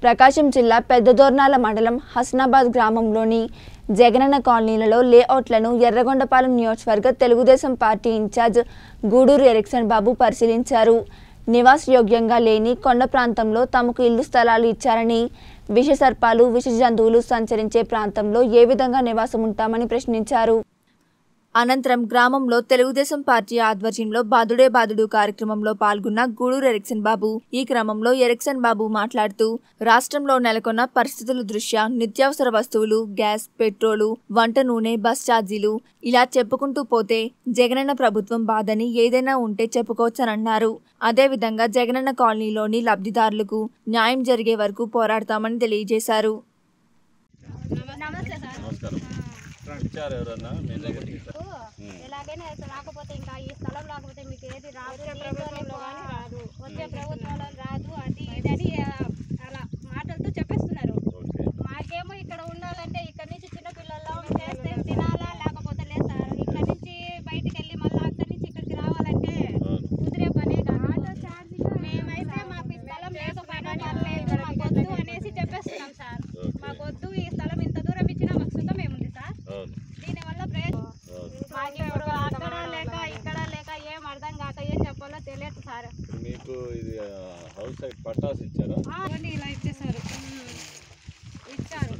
ప్రకాశం జిల్లా పెద్దదోర్నాల మండలం హస్నాబాద్ గ్రామంలోని జగనన్న కాలనీలలో లేఅవుట్లను ఎర్రగొండపాలెం నియోజకవర్గ Telugu Desam party incharge Guduru Ericson Babu పరిశీలించారు నివాసయోగ్యంగా లేని కొండ ప్రాంతంలో తమకు ఇల్లు స్థలాలు ఇచ్చారని విష సర్పాలు విష జంతువులు సంచరించే ప్రాంతంలో ఏ విధంగా నివాసం ఉంటామని ప్రశ్నించారు అనంతరం గ్రామంలో తెలుగుదేశం పార్టీ ఆధ్వర్యంలో బాదుడే బాదుడు కార్యక్రమంలో పాల్గొన్న గూడూరు ఎరిక్సన్ బాబు ఈ క్రమంలో ఎరిక్సన్ బాబు మాట్లాడుతూ రాష్ట్రంలో నెలకొన్న పరిస్థితుల దృష్ట్యా నిత్యావసర వస్తువులు గ్యాస్ పెట్రోలు వంట నూనె బస్ ఛార్జీలు ఇలా చెప్పుకుంటూ పోతే జగనన్న ప్రభుత్వం బాధని ఏదైనా ఉంటే చెప్పుకోవచ్చనన్నారు అదేవిధంగా జగనన్న కాలనీలోని లబ్ధిదారులకు న్యాయం జరిగే వరకు పోరాడతామని తెలియజేశారు నమస్తే సార్ నమస్కారం ఇచ్చారు ఎవరన్నా మీ దగ్గర ఎలాగైనా అసలు రాకపోతే ఇంకా ఈ స్థలం రాకపోతే మీకు ఏది రాదు ప్రభుత్వంలో కానీ రాదు వచ్చే ప్రభుత్వంలో రాదు అది ఇది అని ఆ, అలా మాటలతో చెప్పేస్తున్నారు ఓకే మాకేమో ఇక్కడ ఉండాలంటే ఇక్కడ నుంచి చిన్న పిల్లల్లో చేస్తే తినాలా లేకపోతే లేదు సార్ ఇక్కడ నుంచి బయటికి వెళ్ళి మళ్ళీ అక్కడి నుంచి ఇక్కడికి రావాలంటే అవును కుదిరే పనే కాదు మేమైతే మాకు ఈ స్థలం లేకపోయినా పర్లేదు మాకు వద్దు అనేసి చెప్పేస్తున్నాం సార్ ఓకే మాకు వద్దు ఈ స్థలం ఇంత దూరం ఇచ్చినా మాకు సుఖం ఏముంది సార్ అవును దీనివల్ల ప్రయోజనం అవును మాకు ఇప్పుడు అక్కడ లేక ఇక్కడ లేక ఏం అర్థం కాక ఏం చెప్పాలో తెలియదు సార్ ఇప్పుడు మీకు ఇది ఆ, హౌస్ సైడ్ పట్టాస్ ఇచ్చారా ఇవ్వండి ఇలా ఇచ్చేసారు ఇచ్చారు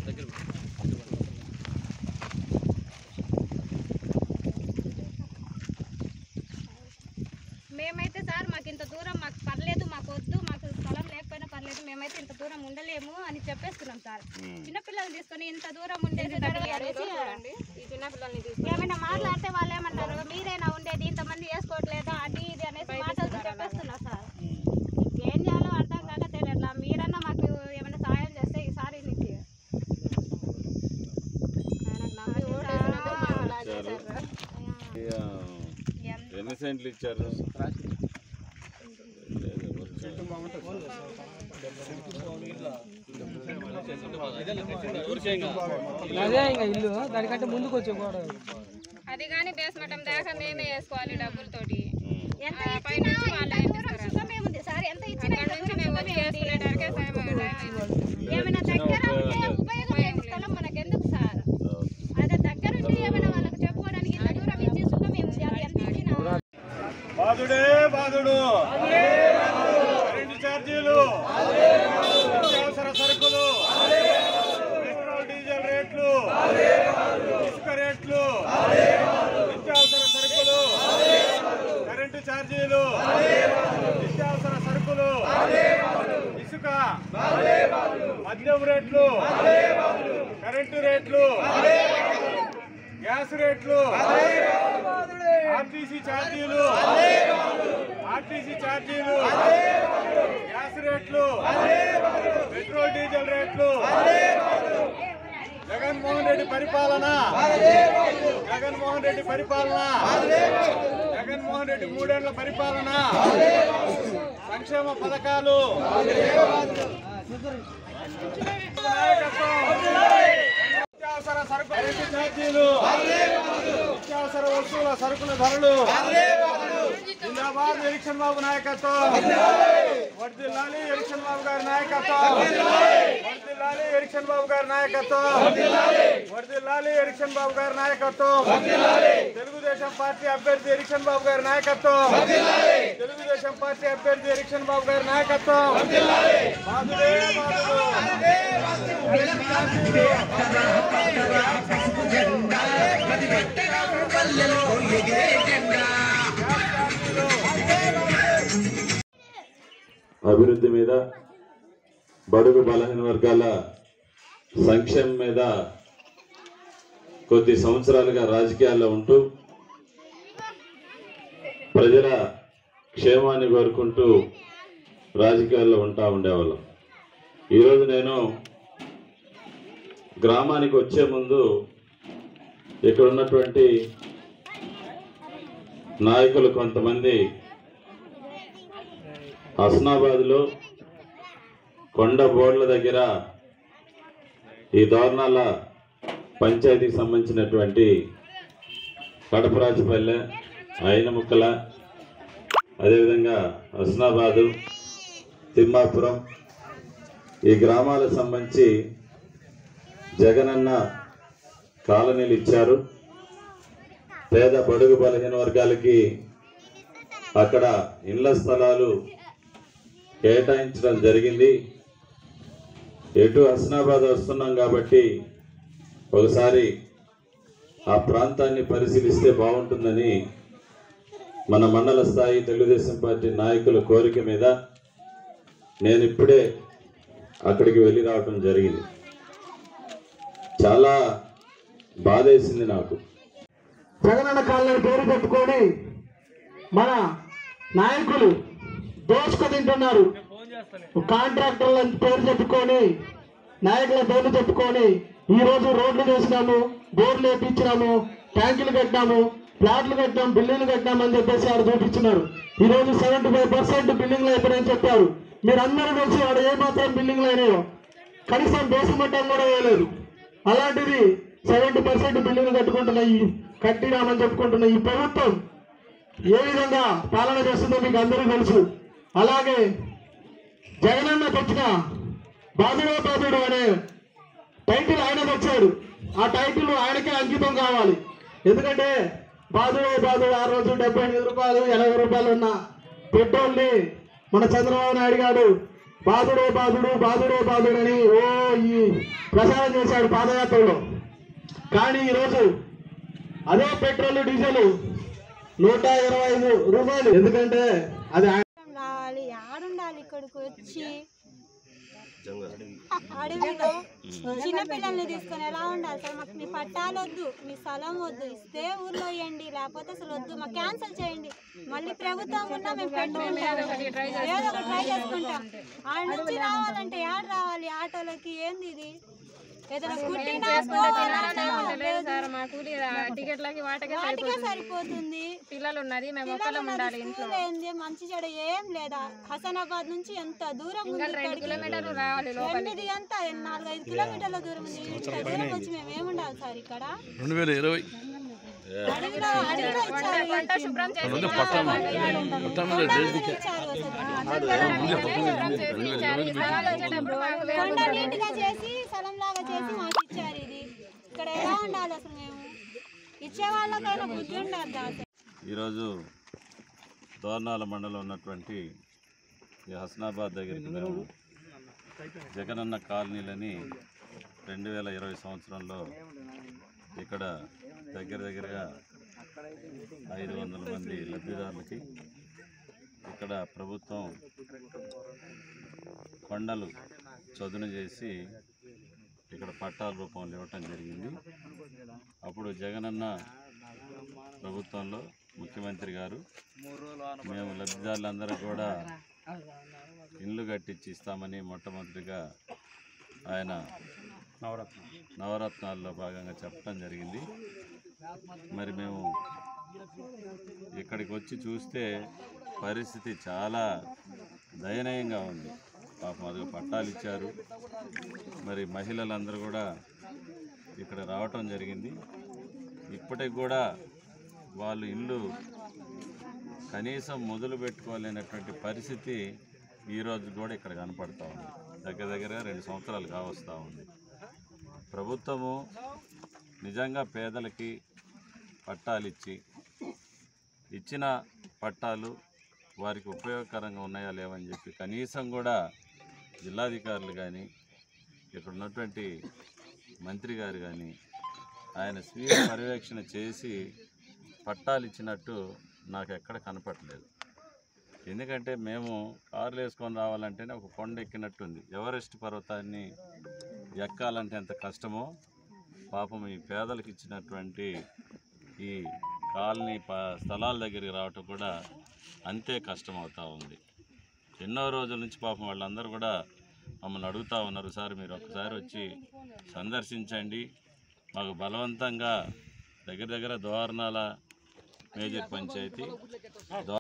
మేమైతే సార్ మాకు ఇంత దూరం మాకు పర్లేదు మాకు వద్దు మాకు స్థలం లేకపోయినా పర్లేదు మేమైతే ఇంత దూరం ఉండలేము అని చెప్పేస్తున్నాం సార్ ఉమ్. చిన్నపిల్లల్ని తీసుకొని ఇంత దూరం ఉండేది బెటర్ అనేసి ఏమైనా మాట్లాడితే వాళ్ళు ఏమంటారు మీరేనా ఉండేది ఇంతమంది వేసుకోవట్లేదా అది ఇది అనేసి మాటలు చెప్పేస్తున్నా సార్ ఉమ్. ఏం చేయాలో అర్థం కాక తెలియట్లా మీరన్నా మాకు ఏమైనా సాయం చేస్తే ఈసారి నుంచి ఇచ్చారు ఈ, ఆ, ఎన్ని సెంట్లు ఇచ్చారు లేదు, వచ్చా. అదే ఇంకా ఇల్లు దానికంటే ముందుకు వచ్చి కూడా అది కానీ బేస్మెంట్ దాకా మేమే వేసుకోవాలి డబ్బులతోటి ఉమ్. ఎంత ఇచ్చినా ఇంత దూరం సుఖమేముంది సార్ ఎంత ఇచ్చినా ఇంత దూరం మేము వచ్చి సుఖమేముంది? వేసుకునేటానికే టైం టైం అవుతుంది. ఏమైనా దగ్గర ఉంటే ఉపయోగం లేని స్థలం మనకెందుకు సార్ అవును. అదే దగ్గర ఉండి ఏమైనా వాళ్ళకి చెప్పుకోవడానికి ఇంత దూరం ఇచ్చి సుఖమేముంది అది ఎంత ఇచ్చినా బాధుడే బాధుడు కరెంటు ఛార్జీలు నిత్యావసర సరుకులు పెట్రోల్ డీజిల్ రేట్లు ఇసుక రేట్లు నిత్యావసర సరుకులు కరెంటు ఛార్జీలు నిత్యావసర సరుకులు ఇసుక మద్యం రేట్లు కరెంటు రేట్లు గ్యాస్ రేట్లు ఆర్టీసీ ఛార్జీలు ఆర్టీసీ ఛార్జీలు గ్యాస్ రేట్లు పెట్రోల్ డీజిల్ రేట్లు జగన్మోహన్ రెడ్డి పరిపాలన జగన్మోహన్ రెడ్డి పరిపాలన జగన్మోహన్ రెడ్డి మూడేళ్ల పరిపాలన సంక్షేమ పథకాలు నిత్యావసర సరుకు కరెంటు ఛార్జీలు నిత్యావసర వస్తువుల సరుకుల ధరలు జిందాబాద్ ఎలక్షన్ బాబు నాయకత్వం వర్దిల్లాలి ఎలక్షన్ బాబు గారి నాయకత్వం వర్దిల్లాలి ఎలక్షన్ బాబు గారి నాయకత్వం వర్దిల్లాలి ఎలక్షన్ బాబు గారి నాయకత్వం తెలుగుదేశం పార్టీ అభ్యర్థి ఎలక్షన్ బాబు గారి నాయకత్వం తెలుగుదేశం పార్టీ అభ్యర్థి ఎలక్షన్ బాబు గారి నాయకత్వం బాధుడే బాధుడు కరెంటు ఛార్జీలు అభివృద్ధి మీద బడుగు బలహీన వర్గాల సంక్షేమం మీద కొద్ది సంవత్సరాలుగా రాజకీయాల్లో ఉంటూ ప్రజల క్షేమాన్ని కోరుకుంటూ రాజకీయాల్లో ఉంటా ఉండేవాళ్ళం ఈరోజు నేను గ్రామానికి వచ్చే ముందు ఇక్కడ ఉన్నటువంటి నాయకులు కొంతమంది హస్నాబాద్లో కొండ బోర్డుల దగ్గర ఈ దోర్నాల పంచాయతీకి సంబంధించినటువంటి కడపరాజపల్లె అయినముక్కల అదేవిధంగా హస్నాబాదు తిమ్మాపురం ఈ గ్రామాలకు సంబంధించి జగనన్న కాలనీలు ఇచ్చారు పేద బడుగు బలహీన వర్గాలకి అక్కడ ఇళ్ల స్థలాలు కేటాయించడం జరిగింది ఎటు హస్నాబాద్ వస్తున్నాం కాబట్టి ఒకసారి ఆ ప్రాంతాన్ని పరిశీలిస్తే బాగుంటుందని మన మండల స్థాయి తెలుగుదేశం పార్టీ నాయకుల కోరిక మీద నేను ఇప్పుడే అక్కడికి వెళ్ళి రావటం జరిగింది చాలా బాధేసింది నాకు జగనన్న కాలనీ పేరు చెప్పుకొని మన నాయకులు దోచుకు తింటున్నారు కాంట్రాక్టర్ల పేరు చెప్పుకొని నాయకుల పేర్లు చెప్పుకొని ఈ రోజు రోడ్లు వేసినాము బోర్లు వేపించినాము ట్యాంకులు కట్టినాము ప్లాట్లు కట్టాం బిల్డింగ్లు కట్టాం అని చెప్పేసి ఆడ చూపించినారు ఈ రోజు సెవెంటీ ఫైవ్ పర్సెంట్ బిల్డింగ్లు అయిపోయాయని చెప్పారు మీరందరూ తెలిసి ఆడ ఏ మాత్రం బిల్డింగ్లు అయినాయో కనీసం బేసమట్టం కూడా వేయలేదు అలాంటిది సెవెంటీ పర్సెంట్ బిల్డింగ్ కట్టుకుంటున్నాయి కట్టినామని చెప్పుకుంటున్న ఈ ప్రభుత్వం ఏ విధంగా పాలన చేస్తుందో మీకు అందరూ తెలుసు అలాగే జగనన్న తెచ్చిన బాధుడో బాధుడు అనే టైటిల్ ఆయన తెచ్చాడు ఆ టైటిల్ ఆయనకే అంకితం కావాలి ఎందుకంటే బాధుడే బాధుడు ఆ రోజు డెబ్బై ఎనిమిది రూపాయలు ఎనభై రూపాయలు ఉన్న పెట్రోల్ని మన చంద్రబాబు నాయుడు గారు బాధుడే బాధుడు బాధుడే బాధుడు అని ఓ ఈ ప్రచారం చేశాడు పాదయాత్రలో కానీ ఈరోజు అదే పెట్రోల్ డీజిల్ నూట ఇరవై ఐదు రూపాయలు ఎందుకంటే అది ఆయన రావాలి ఆడుండాలి ఇక్కడికి వచ్చి అడవిలో చిన్నపిల్లల్ని తీసుకొని ఎలా ఉండాలి సార్ మాకు మీ పట్టాలు వద్దు మీ స్థలం వద్దు ఇస్తే ఊర్లో ఇవ్వండి లేకపోతే అసలు వద్దు మాకు క్యాన్సిల్ చేయండి మళ్ళీ ప్రభుత్వం ఉన్నా మేము పెట్టుకుంటాం ఏదో ఒకటి ట్రై చేసుకుంటాం ఆడ నుంచి రావాలంటే యాడ్ రావాలి ఆటోలకి ఏంది ఇది ఏదైనా కుట్టినా పోవాలన్నా లేదు సార్ మా కూలి టికెట్లకి వాటికే వాటికే సరిపోతుంది పిల్లలు ఉన్నది మేము ఒక్కళ్ళం ఉండాలి ఇంట్లో స్కూల్ ఏంది మంచి చెడు ఏం లేదా హసనాబాద్ నుంచి ఎంత దూరం ఉంది రెండు ఇక్కడికి? కిలోమీటర్లు రావాలి లోపలికి ఎనిమిది ఎంత నాలుగు ఐదు కిలోమీటర్ల దూరం ఉంది ఇంత దూరం వచ్చి మేము ఏముండాలి సార్ ఇక్కడ రెండు వేల ఇరవై అడవిలో అడవిలో ఇచ్చారు పంట శుభ్రం చేసి ఇచ్చారు అసలు. ఇచ్చారు. ఈ స్థలాలు వచ్చేటప్పుడు మాకు లేదు. కొండ నీట్గా చేసి స్థలం లాగా చేసి మాకు ఇచ్చారు ఇది ఇక్కడ ఎలా ఉండాలి అసలు మేము ఇచ్చే వాళ్ళకైనా బుద్ధి ఉండద్దా అసలు ఈరోజు దోర్నాల మండలం ఉన్నటువంటి ఈ హస్నాబాద్ దగ్గరికి మేము జగనన్న కాలనీలని రెండు వేల ఇరవై సంవత్సరంలో ఇక్కడ దగ్గర దగ్గరగా ఐదు వందల మంది లబ్ధిదారులకి ఇక్కడ ప్రభుత్వం కొండలు చదును చేసి ఇక్కడ పట్టాల రూపంలో ఇవ్వటం జరిగింది అప్పుడు జగనన్న ప్రభుత్వంలో ముఖ్యమంత్రి గారు మేము లబ్ధిదారులందరూ కూడా ఇండ్లు కట్టించి ఇస్తామని మొట్టమొదటిగా ఆయన నవరత్నాల్లో భాగంగా చెప్పడం జరిగింది మరి మేము ఇక్కడికి వచ్చి చూస్తే పరిస్థితి చాలా దయనీయంగా ఉంది పాపం అది పట్టాలు ఇచ్చారు మరి మహిళలందరూ కూడా ఇక్కడ రావటం జరిగింది ఇప్పటికి కూడా వాళ్ళు ఇల్లు కనీసం మొదలు పెట్టుకోలేనటువంటి పరిస్థితి ఈరోజు కూడా ఇక్కడ కనపడతా ఉంది దగ్గర దగ్గర రెండు సంవత్సరాలు కావస్తూ ఉంది ప్రభుత్వము నిజంగా పేదలకి పట్టాలు ఇచ్చి ఇచ్చిన పట్టాలు వారికి ఉపయోగకరంగా ఉన్నాయా లేవని చెప్పి కనీసం కూడా జిల్లాధికారులు కానీ ఇక్కడ ఉన్నటువంటి మంత్రి గారు కానీ ఆయన స్వీయ పర్యవేక్షణ చేసి పట్టాలు ఇచ్చినట్టు నాకు ఎక్కడ కనపడలేదు ఎందుకంటే మేము కార్లు వేసుకొని రావాలంటేనే ఒక కొండ ఎక్కినట్టుంది ఎవరెస్ట్ పర్వతాన్ని ఎక్కాలంటే ఎంత కష్టమో పాపం ఈ పేదలకు ఇచ్చినటువంటి ఈ కాలనీ ప స్థలాల దగ్గరికి రావటం కూడా అంతే కష్టం అవుతూ ఉంది ఎన్నో రోజుల నుంచి పాపం వాళ్ళందరూ కూడా మమ్మల్ని అడుగుతూ ఉన్నారు సార్ మీరు ఒక్కసారి వచ్చి సందర్శించండి మాకు బలవంతంగా దగ్గర దగ్గర దోర్నాల మేజర్ పంచాయతీ